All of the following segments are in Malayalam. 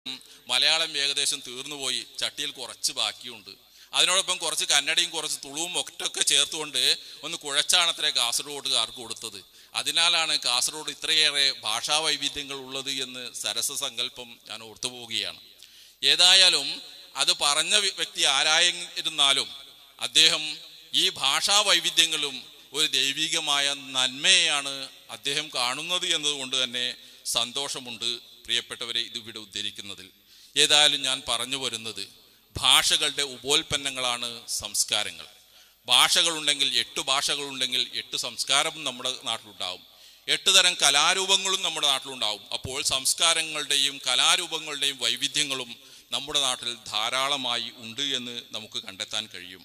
മലയാളം ഏകദേശം തീർന്നുപോയി ചട്ടിയിൽ കുറച്ച് ബാക്കിയുണ്ട് അതിനോടൊപ്പം കുറച്ച് കന്നഡയും കുറച്ച് തുളുവും ഒറ്റൊക്കെ ചേർത്തുകൊണ്ട് ഒന്ന് കുഴച്ചാണത്രേ കാസർഗോഡുകാർക്ക് കൊടുത്തത് അതിനാലാണ് കാസർഗോഡ് ഇത്രയേറെ ഭാഷാ വൈവിധ്യങ്ങൾ ഉള്ളത് എന്ന് സരസ സങ്കല്പം ഞാൻ ഓർത്തു പോവുകയാണ് ഏതായാലും അത് പറഞ്ഞ വ്യ- വ്യക്തി ആരായിരുന്നാലും അദ്ദേഹം ഈ ഭാഷാ വൈവിധ്യങ്ങളും ഒരു ദൈവികമായ നന്മയെയാണ് അദ്ദേഹം കാണുന്നത് എന്നതുകൊണ്ട് തന്നെ സന്തോഷമുണ്ട് പ്രിയപ്പെട്ടവരെ ഇത് ഇവിടെ ഉദ്ധരിക്കുന്നതിൽ ഏതായാലും ഞാൻ പറഞ്ഞു വരുന്നത് ഭാഷകളുടെ ഉപോൽപ്പന്നങ്ങളാണ് സംസ്കാരങ്ങൾ ഭാഷകളുണ്ടെങ്കിൽ എട്ട് ഭാഷകളുണ്ടെങ്കിൽ എട്ട് സംസ്കാരവും നമ്മുടെ നാട്ടിലുണ്ടാവും എട്ട് തരം കലാരൂപങ്ങളും നമ്മുടെ നാട്ടിലുണ്ടാവും അപ്പോൾ സംസ്കാരങ്ങളുടെയും കലാരൂപങ്ങളുടെയും വൈവിധ്യങ്ങളും നമ്മുടെ നാട്ടിൽ ധാരാളമായി ഉണ്ട് എന്ന് നമുക്ക് കണ്ടെത്താൻ കഴിയും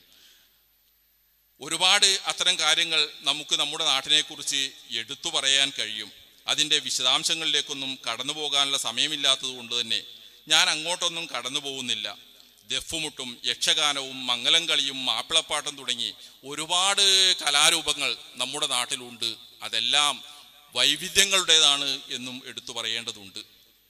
ഒരുപാട് അത്തരം കാര്യങ്ങൾ നമുക്ക് നമ്മുടെ നാട്ടിനെക്കുറിച്ച് എടുത്തു പറയാൻ കഴിയും അതിൻ്റെ വിശദാംശങ്ങളിലേക്കൊന്നും കടന്നു പോകാനുള്ള സമയമില്ലാത്തത് കൊണ്ട് തന്നെ ഞാൻ അങ്ങോട്ടൊന്നും കടന്നു പോകുന്നില്ല ദഫുമുട്ടും യക്ഷഗാനവും മംഗലം കളിയും മാപ്പിളപ്പാട്ടും തുടങ്ങി ഒരുപാട് കലാരൂപങ്ങൾ നമ്മുടെ നാട്ടിലുണ്ട് അതെല്ലാം വൈവിധ്യങ്ങളുടേതാണ് എന്നും എടുത്തു പറയേണ്ടതുണ്ട്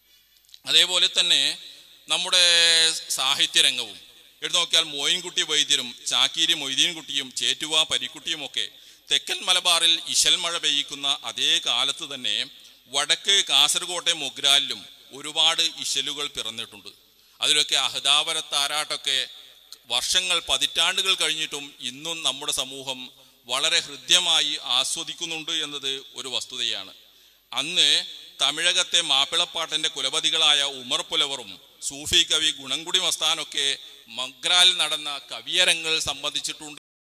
അതേപോലെ തന്നെ നമ്മുടെ സാഹിത്യരംഗവും എടുത്തു നോക്കിയാൽ മോയിൻകുട്ടി വൈദ്യരും ചാക്കീരി മൊയ്തീൻകുട്ടിയും ചേറ്റുവ പരിക്കുട്ടിയും ഒക്കെ തെക്കൻ മലബാറിൽ ഇശൽ മഴ പെയ്യിക്കുന്ന അതേ കാലത്ത് തന്നെ വടക്ക് കാസർകോട്ടെ മൊഗ്രാലിലും ഒരുപാട് ഇശലുകൾ പിറന്നിട്ടുണ്ട് അതിലൊക്കെ അഹദാവര താരാട്ടൊക്കെ വർഷങ്ങൾ പതിറ്റാണ്ടുകൾ കഴിഞ്ഞിട്ടും ഇന്നും നമ്മുടെ സമൂഹം വളരെ ഹൃദ്യമായി ആസ്വദിക്കുന്നുണ്ട് എന്നത് ഒരു വസ്തുതയാണ് അന്ന് തമിഴകത്തെ മാപ്പിളപ്പാട്ടിന്റെ കുലപതികളായ ഉമർ പുലവറും സൂഫി കവി ഗുണംകുടി മസ്താനൊക്കെ മഗ്രാലിൽ നടന്ന കവിയരങ്ങൾ സംബന്ധിച്ചിട്ടുണ്ട്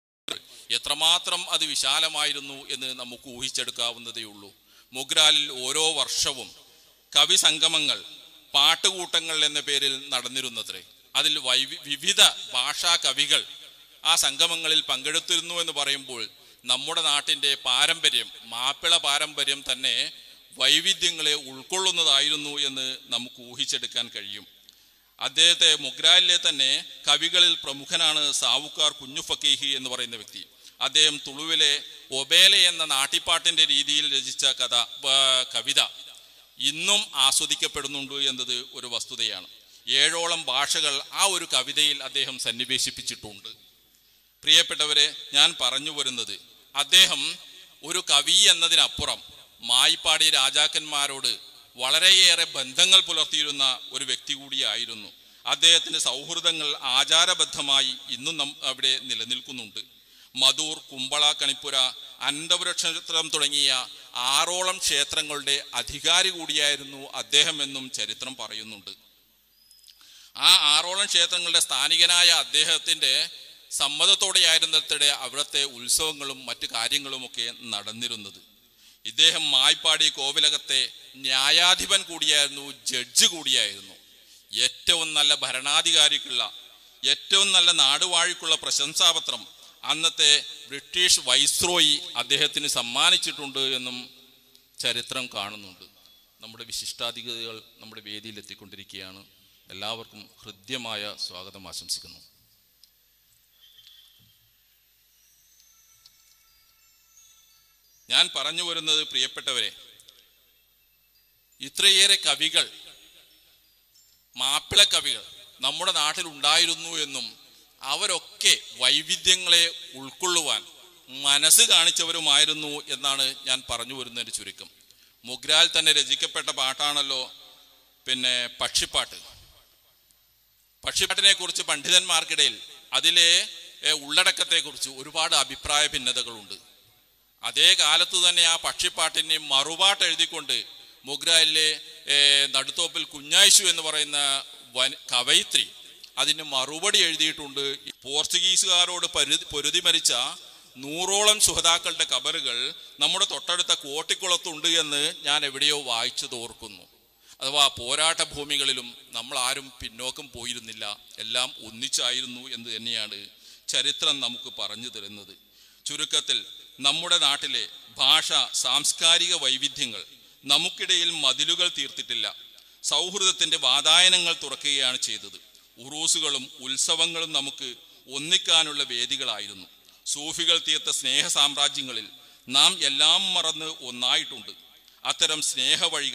എത്രമാത്രം അത് വിശാലമായിരുന്നു എന്ന് നമുക്ക് ഊഹിച്ചെടുക്കാവുന്നതേ ഉള്ളൂ മുഗ്രാലിൽ ഓരോ വർഷവും കവി സംഗമങ്ങൾ പാട്ടുകൂട്ടങ്ങൾ എന്ന പേരിൽ നടന്നിരുന്നത്രേ അതിൽ വൈവി വിവിധ ഭാഷാ കവികൾ ആ സംഗമങ്ങളിൽ പങ്കെടുത്തിരുന്നു എന്ന് പറയുമ്പോൾ നമ്മുടെ നാട്ടിൻ്റെ പാരമ്പര്യം മാപ്പിള പാരമ്പര്യം തന്നെ വൈവിധ്യങ്ങളെ ഉൾക്കൊള്ളുന്നതായിരുന്നു എന്ന് നമുക്ക് ഊഹിച്ചെടുക്കാൻ കഴിയും അദ്ദേഹത്തെ മുഗ്രാലിലെ തന്നെ കവികളിൽ പ്രമുഖനാണ് സാവുക്കാർ കുഞ്ഞു ഫക്കീഹി എന്ന് പറയുന്ന വ്യക്തി അദ്ദേഹം തുളുവിലെ ഒബേല എന്ന നാട്ടിപ്പാട്ടിന്റെ രീതിയിൽ രചിച്ച കഥ ആ, കവിത ഇന്നും ആസ്വദിക്കപ്പെടുന്നുണ്ട് എന്നത് ഒരു വസ്തുതയാണ് ഏഴോളം ഭാഷകൾ ആ ഒരു കവിതയിൽ അദ്ദേഹം സന്നിവേശിപ്പിച്ചിട്ടുണ്ട് പ്രിയപ്പെട്ടവരെ ഞാൻ പറഞ്ഞു വരുന്നത് അദ്ദേഹം ഒരു കവി എന്നതിനപ്പുറം മായിപ്പാടി രാജാക്കന്മാരോട് വളരെയേറെ ബന്ധങ്ങൾ പുലർത്തിയിരുന്ന ഒരു വ്യക്തി കൂടിയായിരുന്നു അദ്ദേഹത്തിന്റെ സൗഹൃദങ്ങൾ ആചാരബദ്ധമായി ഇന്നും നം അവിടെ നിലനിൽക്കുന്നുണ്ട് മധൂർ കുമ്പള കണിപ്പുര അനന്തപുര ക്ഷേത്രം തുടങ്ങിയ ആറോളം ക്ഷേത്രങ്ങളുടെ അധികാരി കൂടിയായിരുന്നു അദ്ദേഹം എന്നും ചരിത്രം പറയുന്നുണ്ട് ആ ആറോളം ക്ഷേത്രങ്ങളുടെ സ്ഥാനികനായ അദ്ദേഹത്തിന്റെ സമ്മതത്തോടെയായിരുന്നതിടെ അവിടുത്തെ ഉത്സവങ്ങളും മറ്റു കാര്യങ്ങളുമൊക്കെ നടന്നിരുന്നത് ഇദ്ദേഹം മായ്പാടി കോവിലകത്തെ ന്യായാധിപൻ കൂടിയായിരുന്നു ജഡ്ജ് കൂടിയായിരുന്നു ഏറ്റവും നല്ല ഭരണാധികാരിക്കുള്ള ഏറ്റവും നല്ല നാടുവാഴിക്കുള്ള പ്രശംസാപത്രം അന്നത്തെ ബ്രിട്ടീഷ് വൈസ്രോയി അദ്ദേഹത്തിന് സമ്മാനിച്ചിട്ടുണ്ട് എന്നും ചരിത്രം കാണുന്നുണ്ട് നമ്മുടെ വിശിഷ്ടാധികാരികൾ നമ്മുടെ വേദിയിൽ എത്തിക്കൊണ്ടിരിക്കുകയാണ് എല്ലാവർക്കും ഹൃദ്യമായ സ്വാഗതം ആശംസിക്കുന്നു ഞാൻ പറഞ്ഞു വരുന്നത് പ്രിയപ്പെട്ടവരെ ഇത്രയേറെ കവികൾ മാപ്പിള കവികൾ നമ്മുടെ നാട്ടിൽ ഉണ്ടായിരുന്നു എന്നും അവരൊക്കെ വൈവിധ്യങ്ങളെ ഉൾക്കൊള്ളുവാൻ മനസ്സ് കാണിച്ചവരുമായിരുന്നു എന്നാണ് ഞാൻ പറഞ്ഞു വരുന്നതിന്റെ ചുരുക്കം മുഗ്രാൽ തന്നെ രചിക്കപ്പെട്ട പാട്ടാണല്ലോ പിന്നെ പക്ഷിപ്പാട്ട് പക്ഷിപ്പാട്ടിനെ കുറിച്ച് പണ്ഡിതന്മാർക്കിടയിൽ അതിലെ ഏഹ്, ഉള്ളടക്കത്തെക്കുറിച്ച് ഒരുപാട് അഭിപ്രായ ഭിന്നതകളുണ്ട് അതേ കാലത്ത് തന്നെ ആ പക്ഷിപ്പാട്ടിനെ മറുപാട്ട് എഴുതിക്കൊണ്ട് മുഗ്രാലിലെ ഏഹ്, നടുത്തോപ്പിൽ കുഞ്ഞായിശു എന്ന് പറയുന്ന വൻ കവയിത്രി അതിന് മറുപടി എഴുതിയിട്ടുണ്ട് പോർച്ചുഗീസുകാരോട് പരു പൊരുതി മരിച്ച നൂറോളം സുഹതാക്കളുടെ കബറുകൾ നമ്മുടെ തൊട്ടടുത്ത കോട്ടിക്കുളത്തുണ്ട് എന്ന് ഞാൻ എവിടെയോ വായിച്ചത് ഓർക്കുന്നു അഥവാ പോരാട്ട ഭൂമികളിലും നമ്മൾ ആരും പിന്നോക്കം പോയിരുന്നില്ല എല്ലാം ഒന്നിച്ചായിരുന്നു എന്ന് തന്നെയാണ് ചരിത്രം നമുക്ക് പറഞ്ഞു തരുന്നത് ചുരുക്കത്തിൽ നമ്മുടെ നാട്ടിലെ ഭാഷ സാംസ്കാരിക വൈവിധ്യങ്ങൾ നമുക്കിടയിൽ മതിലുകൾ തീർത്തിട്ടില്ല സൗഹൃദത്തിന്റെ വാതായനങ്ങൾ തുറക്കുകയാണ് ചെയ്തത് ഉറൂസുകളും ഉത്സവങ്ങളും നമുക്ക് ഒന്നിക്കാനുള്ള വേദികളായിരുന്നു സൂഫികൾ തീർത്ത സ്നേഹ സാമ്രാജ്യങ്ങളിൽ നാം എല്ലാം മറന്ന് ഒന്നായിട്ടുണ്ട് അത്തരം സ്നേഹവഴികൾ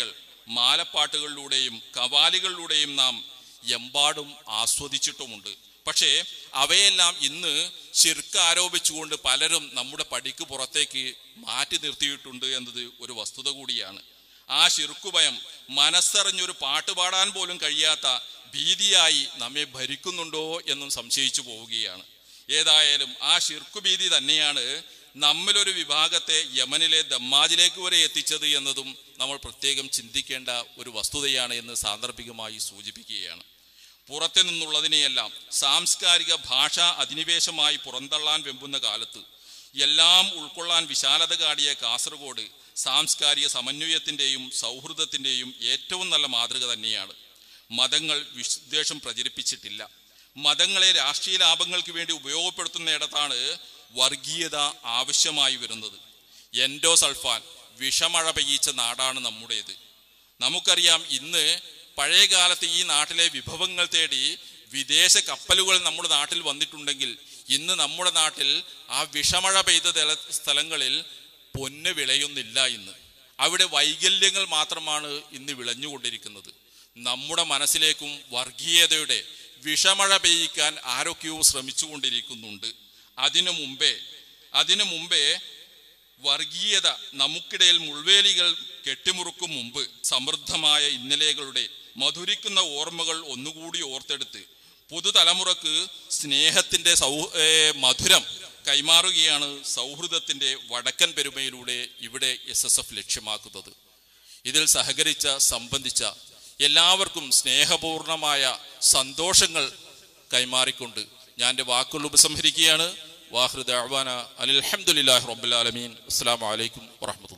മാലപ്പാട്ടുകളിലൂടെയും കവാലികളിലൂടെയും നാം എമ്പാടും ആസ്വദിച്ചിട്ടുമുണ്ട് പക്ഷേ അവയെല്ലാം ഇന്ന് ശിർക്ക് ആരോപിച്ചുകൊണ്ട് പലരും നമ്മുടെ പടിക്ക് പുറത്തേക്ക് മാറ്റി നിർത്തിയിട്ടുണ്ട് എന്നത് ഒരു വസ്തുത കൂടിയാണ് ആ ശിർക്കുഭയം മനസ്സറിഞ്ഞൊരു പാട്ട് പാടാൻ പോലും കഴിയാത്ത ഭീതിയായി നമ്മെ ഭരിക്കുന്നുണ്ടോ എന്നും സംശയിച്ചു പോവുകയാണ് ഏതായാലും ആ ശിർക്കുഭീതി തന്നെയാണ് നമ്മിലൊരു വിഭാഗത്തെ യമനിലെ ദമ്മാജിലേക്ക് വരെ എത്തിച്ചത് എന്നതും നമ്മൾ പ്രത്യേകം ചിന്തിക്കേണ്ട ഒരു വസ്തുതയാണ് എന്ന് സാന്ദർഭികമായി സൂചിപ്പിക്കുകയാണ് പുറത്തു നിന്നുള്ളതിനെയെല്ലാം സാംസ്കാരിക ഭാഷ അധിനിവേശമായി പുറന്തള്ളാൻ വെമ്പുന്ന കാലത്ത് എല്ലാം ഉൾക്കൊള്ളാൻ വിശാലത കാടിയ കാസർഗോഡ് സാംസ്കാരിക സമന്വയത്തിൻ്റെയും സൗഹൃദത്തിൻ്റെയും ഏറ്റവും നല്ല മാതൃക തന്നെയാണ് മതങ്ങൾ വിദ്വേഷം പ്രചരിപ്പിച്ചിട്ടില്ല മതങ്ങളെ രാഷ്ട്രീയ ലാഭങ്ങൾക്ക് വേണ്ടി ഉപയോഗപ്പെടുത്തുന്നിടത്താണ് വർഗീയത ആവശ്യമായി വരുന്നത് എൻഡോസൾഫാൻ വിഷമഴ പെയ്യിച്ച നാടാണ് നമ്മുടേത് നമുക്കറിയാം ഇന്ന് പഴയ കാലത്ത് ഈ നാട്ടിലെ വിഭവങ്ങൾ തേടി വിദേശ കപ്പലുകൾ നമ്മുടെ നാട്ടിൽ വന്നിട്ടുണ്ടെങ്കിൽ ഇന്ന് നമ്മുടെ നാട്ടിൽ ആ വിഷമഴ പെയ്ത തല- സ്ഥലങ്ങളിൽ പൊന്ന് വിളയുന്നില്ല ഇന്ന് അവിടെ വൈകല്യങ്ങൾ മാത്രമാണ് ഇന്ന് വിളഞ്ഞുകൊണ്ടിരിക്കുന്നത് നമ്മുടെ മനസ്സിലേക്കും വർഗീയതയുടെ വിഷമഴ പെയ്യിക്കാൻ ആരൊക്കെയോ ശ്രമിച്ചുകൊണ്ടിരിക്കുന്നുണ്ട് അതിനു മുമ്പേ അതിനു മുമ്പേ വർഗീയത നമുക്കിടയിൽ മുൾവേലികൾ കെട്ടിമുറുക്കും മുമ്പ് സമൃദ്ധമായ ഇന്നലെകളുടെ മധുരിക്കുന്ന ഓർമ്മകൾ ഒന്നുകൂടി ഓർത്തെടുത്ത് പുതുതലമുറക്ക് സ്നേഹത്തിന്റെ സൗ ഏ, മധുരം കൈമാറുകയാണ് സൗഹൃദത്തിന്റെ വടക്കൻ പെരുമയിലൂടെ ഇവിടെ എസ് എസ് എഫ് ലക്ഷ്യമാക്കുന്നത് ഇതിൽ സഹകരിച്ച സംബന്ധിച്ച എല്ലാവർക്കും സ്നേഹപൂർണമായ സന്തോഷങ്ങൾ കൈമാറിക്കൊണ്ട് ഞാൻ എൻ്റെ വാക്കുകൾ ഉപസംഹരിക്കുകയാണ് വാഹൃദ അഹ്വാന അലഹമുല്ലാഹി റബ്ബുലാലമീൻ അസ്സാം വലൈക്കും വാഹമത്ത്